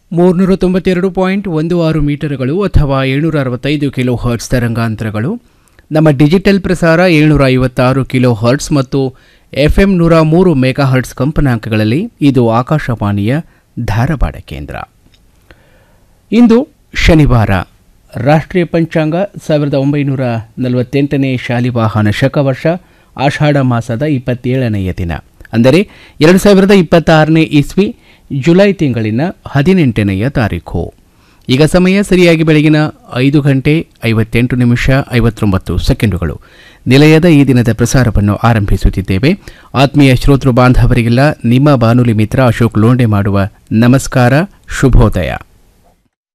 ಮೂರ್ನೂರ ತೊಂಬತ್ತೆರಡು ಪಾಯಿಂಟ್ ಒಂದು ಆರು ಮೀಟರ್ಗಳು ಅಥವಾ ಏಳ್ನೂರ ಅರವತ್ತೈದು ಕಿಲೋ ಹರ್ಟ್ಸ್ ತರಂಗಾಂತರಗಳು ನಮ್ಮ ಡಿಜಿಟಲ್ ಪ್ರಸಾರ ಏಳ್ನೂರ ಐವತ್ತಾರು ಕಿಲೋ ಹರ್ಟ್ಸ್ ಮತ್ತು ಎಫ್ ಎಂ ನೂರ ಮೂರು ಮೆಗಾ ಹರ್ಟ್ಸ್ ಕಂಪನಾಂಕಗಳಲ್ಲಿ ಇದು ಆಕಾಶವಾಣಿಯ ಧಾರವಾಡ ಕೇಂದ್ರ ಇಂದು ಶನಿವಾರ ರಾಷ್ಟ್ರೀಯ ಪಂಚಾಂಗ ಸಾವಿರದ ಒಂಬೈನೂರ ನಲವತ್ತೆಂಟನೇ ಶಾಲಿವಾಹನ ಶಕವರ್ಷ ಆಷಾಢ ಮಾಸದ ಇಪ್ಪತ್ತೇಳನೆಯ ದಿನ ಅಂದರೆ ಎರಡು ಸಾವಿರದ ಇಪ್ಪತ್ತಾರನೇ ಇಸ್ವಿ ಜುಲೈ ತಿಂಗಳಿನ ಹದಿನೆಂಟನೆಯ ತಾರೀಖು ಈಗ ಸಮಯ ಸರಿಯಾಗಿ ಬೆಳಗಿನ ಐದು ಗಂಟೆ ಐವತ್ತೆಂಟು ನಿಮಿಷ ಐವತ್ತೊಂಬತ್ತು ಸೆಕೆಂಡುಗಳು ನಿಲಯದ ಈ ದಿನದ ಪ್ರಸಾರವನ್ನು ಆರಂಭಿಸುತ್ತಿದ್ದೇವೆ ಆತ್ಮೀಯ ಶ್ರೋತೃ ಬಾಂಧವರಿಗೆಲ್ಲ ನಿಮ್ಮ ಬಾನುಲಿ ಮಿತ್ರ ಅಶೋಕ್ ಲೋಂಡೆ ಮಾಡುವ ನಮಸ್ಕಾರ ಶುಭೋದಯ